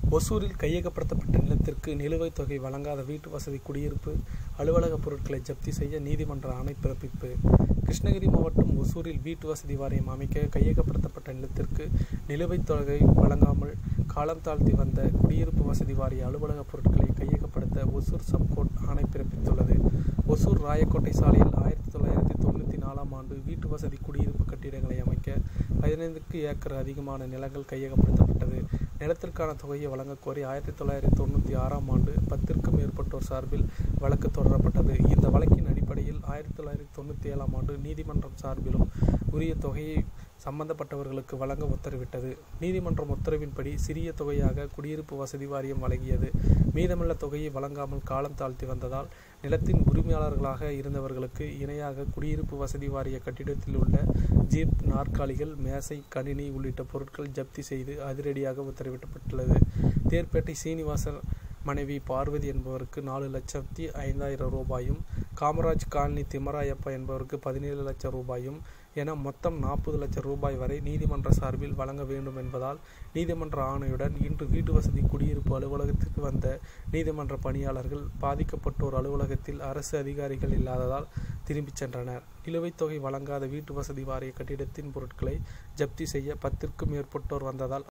ஒசூரில் கையகப்படுத்தப்பட்ட நிலத்திற்கு நிலுவைத் தொகை வழங்காத வீட்டு வசதி குடியிருப்பு அலுவலக பொருட்களை ஜப்தி செய்ய நீதிமன்ற ஆணை பிறப்பிப்பு கிருஷ்ணகிரி மாவட்டம் ஒசூரில் வீட்டு வசதி வாரியம் அமைக்க கையகப்படுத்தப்பட்ட நிலத்திற்கு நிலுவைத் தொகை வழங்காமல் காலம் தாழ்த்தி வந்த குடியிருப்பு வசதி வாரிய அலுவலக பொருட்களை கையகப்படுத்த ஒசூர் சப்கோர்ட் ஆணை பிறப்பித்துள்ளது ஒசூர் ராயக்கோட்டை சாலையில் ஆயிரத்தி தொள்ளாயிரத்தி தொண்ணூற்றி நாலாம் ஆண்டு வீட்டு வசதி குடியிருப்பு கட்டிடங்களை அமைக்க பதினைந்துக்கு ஏக்கர் அதிகமான நிலங்கள் கையகப்படுத்தப்பட்டது நிலத்திற்கான தொகையை வழங்கக் கோரி ஆயிரத்தி தொள்ளாயிரத்தி தொண்ணூற்றி ஆறாம் ஆண்டு பத்திற்கும் மேற்பட்டோர் சார்பில் வழக்கு தொடரப்பட்டது இந்த வழக்கின் அடிப்படையில் ஆயிரத்தி தொள்ளாயிரத்தி தொண்ணூற்றி ஏழாம் ஆண்டு நீதிமன்றம் சார்பிலும் உரிய தொகையை சம்பந்தப்பட்டவர்களுக்கு வழங்க உத்தரவிட்டது நீதிமன்றம் உத்தரவின்படி சிறிய தொகையாக குடியிருப்பு வசதி வாரியம் வழங்கியது மீதமுள்ள தொகையை வழங்காமல் காலம் தாழ்த்தி வந்ததால் நிலத்தின் உரிமையாளர்களாக இருந்தவர்களுக்கு இணையாக குடியிருப்பு வசதி வாரிய கட்டிடத்தில் உள்ள ஜீப் நாற்காலிகள் மேசை கணினி உள்ளிட்ட பொருட்கள் ஜப்தி செய்து அதிரடியாக உத்தரவிடப்பட்டுள்ளது தேர்பேட்டை சீனிவாசன் மனைவி பார்வதி என்பவருக்கு நாலு லட்சத்தி ஐந்தாயிரம் ரூபாயும் காமராஜ் காலனி திமராயப்பா என்பவருக்கு பதினேழு லட்சம் ரூபாயும் என மொத்தம் நாற்பது லட்சம் ரூபாய் வரை நீதிமன்ற சார்பில் வழங்க வேண்டும் என்பதால் நீதிமன்ற ஆணையுடன் இன்று வீட்டு வசதி குடியிருப்பு அலுவலகத்திற்கு வந்த நீதிமன்ற பணியாளர்கள் பாதிக்கப்பட்டோர் அலுவலகத்தில் அரசு அதிகாரிகள் இல்லாததால் திரும்பிச் சென்றனர் நிலுவைத் தொகை வழங்காத வீட்டு வசதி வாரிய கட்டிடத்தின் பொருட்களை ஜப்தி செய்ய பத்திற்கும் மேற்பட்டோர் வந்ததால்